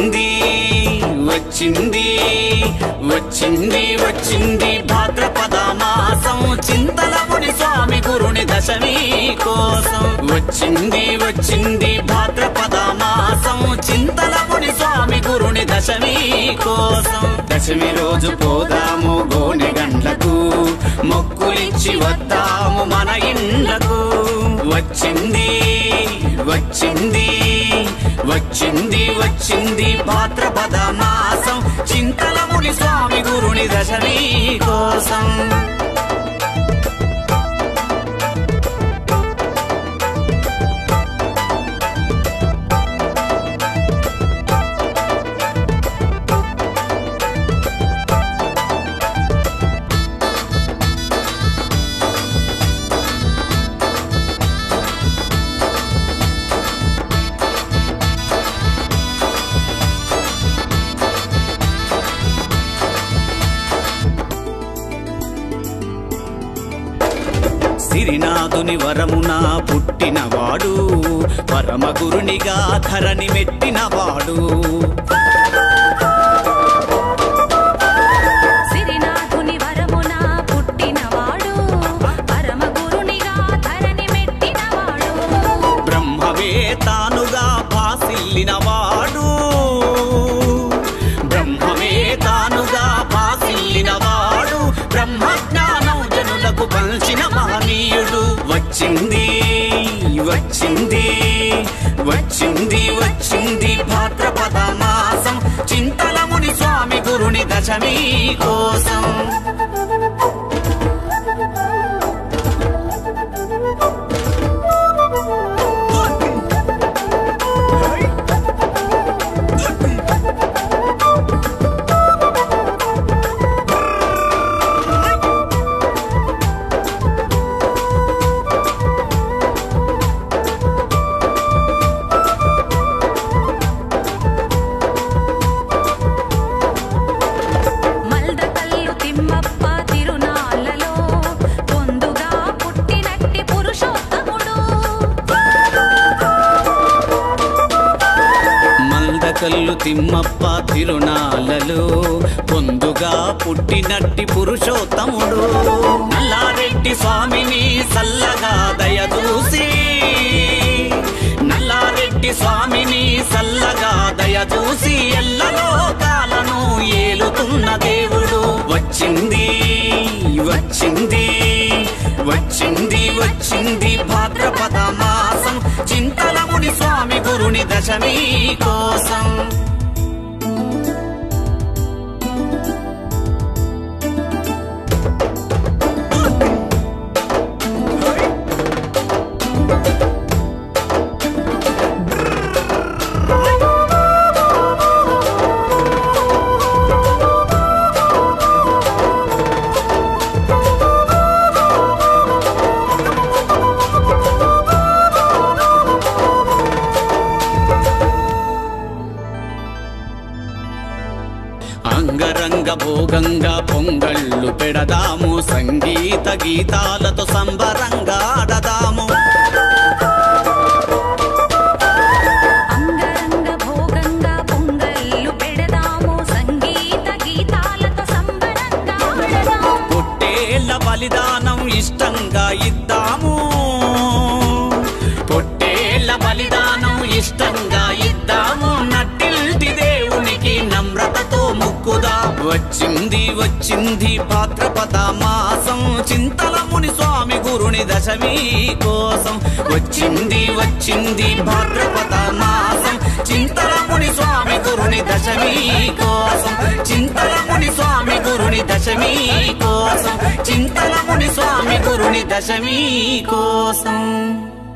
వచ్చింది వచ్చింది వచ్చింది వచ్చింది భాద్రపద మాసం చింతలముని స్వామి గురుని దశమి కోసం వచ్చింది వచ్చింది భాద్రపద మాసం చింతలముని స్వామి గురుని దశమి కోసం దశమి రోజు పోదాము గోనె గండ్లకు మొక్కులిచ్చి వద్దాము మన ఇండ్లకు వచ్చింది వచ్చింది వచ్చింది వచ్చింది భాద్రపద మాసం చింతలముని స్వామి గురుని దశమి కోసం సిరినాథుని వరమున పుట్టినవాడు పరమ గురునిగా ధరని మెట్టినవాడు సిరినాథుని వరమున పుట్టినవాడు పరమ గురునిగా ధరణి మెట్టినవాడు బ్రహ్మవే తానుగా భాసిల్లినవాడు బ్రహ్మవే తానుగా భాసిల్లినవాడు బ్రహ్మజ్ఞానం జనులకు పంచిన మహనీయుడు వచ్చింది వచ్చింది వచ్చింది వచ్చింది భాద్రపద మాసం చింతలముని స్వామి గురుని దశమి కోసం మల్దకల్లు తిమ్మప్ప తిరునాళ్ళలో పొందుగా పుట్టినట్టి పురుషోత్తముడు మందకల్లు తిమ్మప్ప తిరునాళ్ళలో పొందుగా పుట్టినట్టి పురుషోత్తముడు నల్లారెడ్డి స్వామిని సల్లగా దయచూసి నల్లారెడ్డి స్వామిని సల్లగా దయచూసి ఎల్లలో కాలను ఏలుతున్న దేవుడు వచ్చింది వచ్చింది వచ్చింది వచ్చింది భాద్రపద మాసం చింతలముని స్వామి గురుని దశమి కోసం అంగరంగ భోగంగా పొంగళ్ళు పెడదాము సంగీత గీతాలతో సంబరంగా ఆడదాము అంగరంగ భోగంగా పొంగళ్ళు పెడదాము సంగీత గీతాలతో సంబరంగా ఆడదాము పొట్టేళ్ల బలిదానం ఇష్టంగా ఇద్దాము పొట్టేళ్ల బలిదానం ఇష్టంగా ఇద్దాము నట్టిల్టి దేవునికి నమ్రతతో ముక్కుదా వచ్చింది వచ్చింది భాద్రపద మాసం చింతలముని స్వామి గురుని దశమి కోసం వచ్చింది వచ్చింది భాద్రపద మాసం చింతలముని స్వామి గురుని దశమి కోసం చింతలముని స్వామి గురుని దశమి కోసం చింతలముని స్వామి గురుని దశమి కోసం